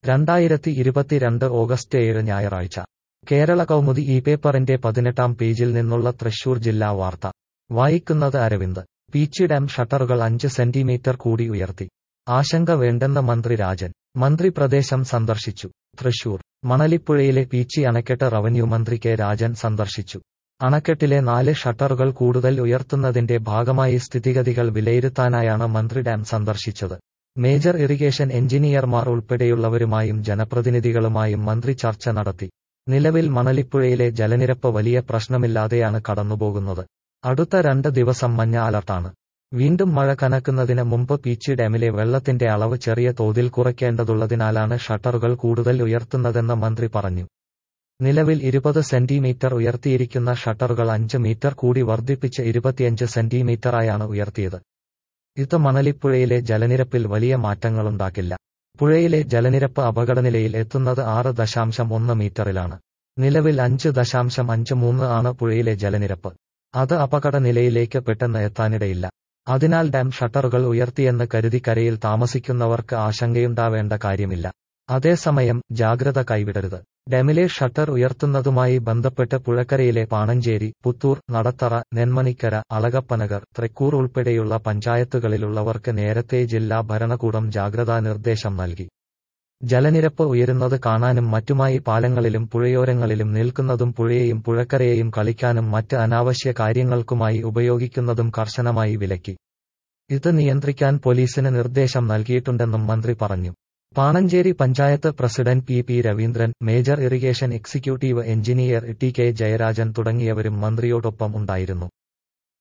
രണ്ടായിരത്തി ഇരുപത്തിരണ്ട് ഓഗസ്റ്റ് ഏഴ് ഞായറാഴ്ച കേരള കൗമുദി ഈ പേപ്പറിന്റെ പതിനെട്ടാം പേജിൽ നിന്നുള്ള തൃശൂർ ജില്ലാ വാർത്ത വായിക്കുന്നത് അരവിന്ദ് പീച്ചി ഡാം ഷട്ടറുകൾ അഞ്ച് സെന്റിമീറ്റർ കൂടി ഉയർത്തി ആശങ്ക വേണ്ടെന്ന് മന്ത്രി രാജൻ മന്ത്രി പ്രദേശം സന്ദർശിച്ചു തൃശൂർ മണലിപ്പുഴയിലെ പീച്ചി അണക്കെട്ട് റവന്യൂ മന്ത്രി കെ രാജൻ സന്ദർശിച്ചു അണക്കെട്ടിലെ നാല് ഷട്ടറുകൾ കൂടുതൽ ഉയർത്തുന്നതിന്റെ ഭാഗമായി സ്ഥിതിഗതികൾ വിലയിരുത്താനായാണ് മന്ത്രി ഡാം സന്ദർശിച്ചത് മേജർ ഇറിഗേഷൻ എഞ്ചിനീയർമാർ ഉൾപ്പെടെയുള്ളവരുമായും ജനപ്രതിനിധികളുമായും മന്ത്രി ചർച്ച നടത്തി നിലവിൽ മണലിപ്പുഴയിലെ ജലനിരപ്പ് വലിയ പ്രശ്നമില്ലാതെയാണ് കടന്നുപോകുന്നത് അടുത്ത രണ്ട് ദിവസം മഞ്ഞ അലർട്ടാണ് വീണ്ടും മഴ കനക്കുന്നതിന് മുമ്പ് പീച്ചി ഡാമിലെ വെള്ളത്തിന്റെ അളവ് ചെറിയ തോതിൽ കുറയ്ക്കേണ്ടതുള്ളതിനാലാണ് ഷട്ടറുകൾ കൂടുതൽ ഉയർത്തുന്നതെന്ന് മന്ത്രി പറഞ്ഞു നിലവിൽ ഇരുപത് സെന്റിമീറ്റർ ഉയർത്തിയിരിക്കുന്ന ഷട്ടറുകൾ അഞ്ച് മീറ്റർ കൂടി വർദ്ധിപ്പിച്ച് ഇരുപത്തിയഞ്ച് സെന്റിമീറ്ററായാണ് ഉയർത്തിയത് ഇത് മണലിപ്പുഴയിലെ ജലനിരപ്പിൽ വലിയ മാറ്റങ്ങളുണ്ടാക്കില്ല പുഴയിലെ ജലനിരപ്പ് അപകടനിലയിൽ എത്തുന്നത് ആറ് ദശാംശം ഒന്ന് മീറ്ററിലാണ് നിലവിൽ അഞ്ച് ദശാംശം അഞ്ച് മൂന്ന് ആണ് പുഴയിലെ ജലനിരപ്പ് അത് അപകടനിലയിലേക്ക് പെട്ടെന്ന് എത്താനിടയില്ല അതിനാൽ ഡാം ഷട്ടറുകൾ ഉയർത്തിയെന്ന് കരുതി കരയിൽ താമസിക്കുന്നവർക്ക് ആശങ്കയുണ്ടാവേണ്ട കാര്യമില്ല അതേസമയം ജാഗ്രത കൈവിടരുത് ഡാമിലെ ഷട്ടർ ഉയർത്തുന്നതുമായി ബന്ധപ്പെട്ട് പുഴക്കരയിലെ പാണഞ്ചേരി പുത്തൂർ നടത്തറ നെന്മണിക്കര അളകപ്പനഗർ തൃക്കൂർ ഉൾപ്പെടെയുള്ള പഞ്ചായത്തുകളിലുള്ളവർക്ക് നേരത്തെ ജില്ലാ ഭരണകൂടം ജാഗ്രതാ നിർദ്ദേശം നൽകി ജലനിരപ്പ് ഉയരുന്നത് കാണാനും മറ്റുമായി പാലങ്ങളിലും പുഴയോരങ്ങളിലും നിൽക്കുന്നതും പുഴയെയും പുഴക്കരയെയും കളിക്കാനും മറ്റ് അനാവശ്യ കാര്യങ്ങൾക്കുമായി ഉപയോഗിക്കുന്നതും കർശനമായി വിലക്കി ഇത് നിയന്ത്രിക്കാൻ പോലീസിന് നിർദ്ദേശം നൽകിയിട്ടുണ്ടെന്നും മന്ത്രി പറഞ്ഞു Panancheri panchayat president P P Raveendran major irrigation executive engineer T K Jayarajan തുടങ്ങിയവരും മന്ത്രിയോടൊപ്പം ഉണ്ടായിരുന്നു